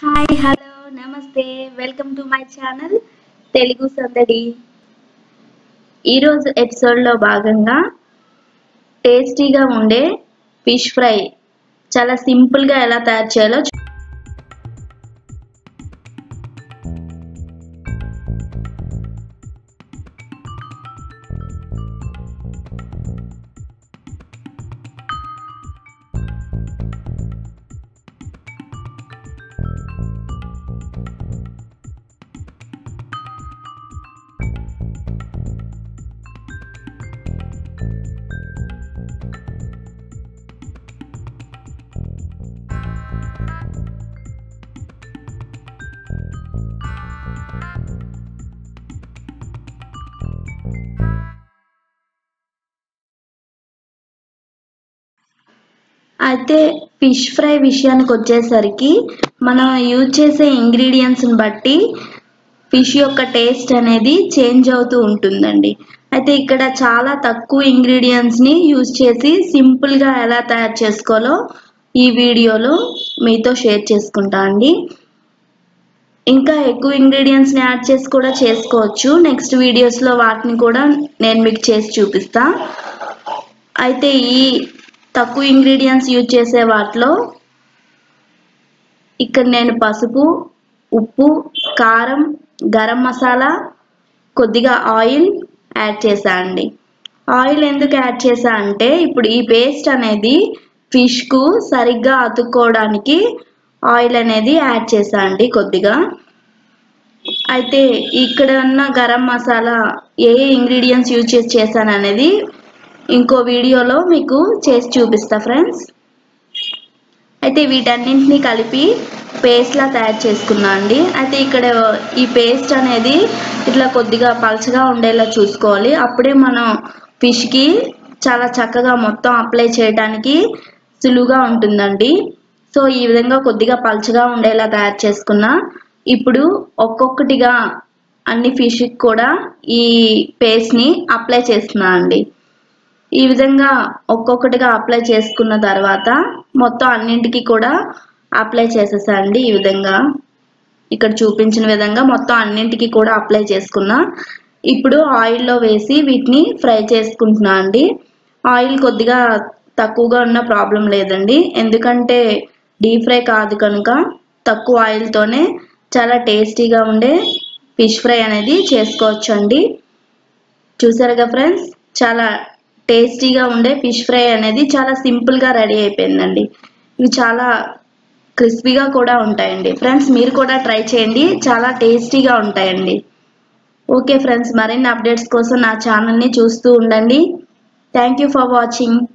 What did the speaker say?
hi hello నమస్తే welcome to my channel Telugu Sandadi ఈరోజు ఎపిసోడ్లో భాగంగా టేస్టీగా ఉండే ఫిష్ ఫ్రై చాలా సింపుల్గా ఎలా తయారు చేయాలో చూ- అయితే ఫిష్ ఫ్రై విషయానికి వచ్చేసరికి మనం యూజ్ చేసే ఇంగ్రీడియంట్స్ని బట్టి ఫిష్ యొక్క టేస్ట్ అనేది చేంజ్ అవుతూ ఉంటుందండి అయితే ఇక్కడ చాలా తక్కువ ఇంగ్రీడియంట్స్ని యూజ్ చేసి సింపుల్గా ఎలా తయారు చేసుకోవాలో ఈ వీడియోలో మీతో షేర్ చేసుకుంటా అండి ఇంకా ఎక్కువ ఇంగ్రీడియంట్స్ని యాడ్ చేసి కూడా చేసుకోవచ్చు నెక్స్ట్ వీడియోస్లో వాటిని కూడా నేను మీకు చేసి చూపిస్తా అయితే ఈ తక్కువ ఇంగ్రీడియంట్స్ యూజ్ చేసే వాటిలో ఇక్కడ నేను పసుపు ఉప్పు కారం గరం మసాలా కొద్దిగా ఆయిల్ యాడ్ చేశా అండి ఆయిల్ ఎందుకు యాడ్ చేశా అంటే ఇప్పుడు ఈ పేస్ట్ అనేది ఫిష్కు సరిగ్గా అతుక్కోవడానికి ఆయిల్ అనేది యాడ్ చేశా అండి కొద్దిగా అయితే ఇక్కడ ఉన్న గరం మసాలా ఏ ఏ ఇంగ్రీడియంట్స్ యూజ్ చేసి చేశాను అనేది ఇంకో వీడియోలో మీకు చేసి చూపిస్తా ఫ్రెండ్స్ అయితే వీటన్నింటినీ కలిపి పేస్ట్లా తయారు చేసుకున్నా అండి అయితే ఇక్కడ ఈ పేస్ట్ అనేది ఇట్లా కొద్దిగా పలచగా ఉండేలా చూసుకోవాలి అప్పుడే మనం ఫిష్కి చాలా చక్కగా మొత్తం అప్లై చేయడానికి సులువుగా ఉంటుందండి సో ఈ విధంగా కొద్దిగా పలచగా ఉండేలా తయారు చేసుకున్నా ఇప్పుడు ఒక్కొక్కటిగా అన్ని ఫిష్కి కూడా ఈ పేస్ట్ని అప్లై చేస్తున్నా అండి ఈ విధంగా ఒక్కొక్కటిగా అప్లై చేసుకున్న తర్వాత మొత్తం అన్నింటికి కూడా అప్లై చేసేసా అండి ఈ విధంగా ఇక్కడ చూపించిన విధంగా మొత్తం అన్నింటికి కూడా అప్లై చేసుకున్నా ఇప్పుడు ఆయిల్లో వేసి వీటిని ఫ్రై చేసుకుంటున్నా అండి ఆయిల్ కొద్దిగా తక్కువగా ఉన్న ప్రాబ్లం లేదండి ఎందుకంటే డీప్ ఫ్రై కాదు కనుక తక్కువ ఆయిల్తోనే చాలా టేస్టీగా ఉండే ఫిష్ ఫ్రై అనేది చేసుకోవచ్చు అండి చూసారుగా ఫ్రెండ్స్ చాలా టేస్టీగా ఉండే ఫిష్ ఫ్రై అనేది చాలా సింపుల్గా రెడీ అయిపోయిందండి ఇవి చాలా క్రిస్పీగా కూడా ఉంటాయండి ఫ్రెండ్స్ మీరు కూడా ట్రై చేయండి చాలా టేస్టీగా ఉంటాయండి ఓకే ఫ్రెండ్స్ మరిన్ని అప్డేట్స్ కోసం నా ఛానల్ని చూస్తూ ఉండండి థ్యాంక్ యూ ఫర్ వాచింగ్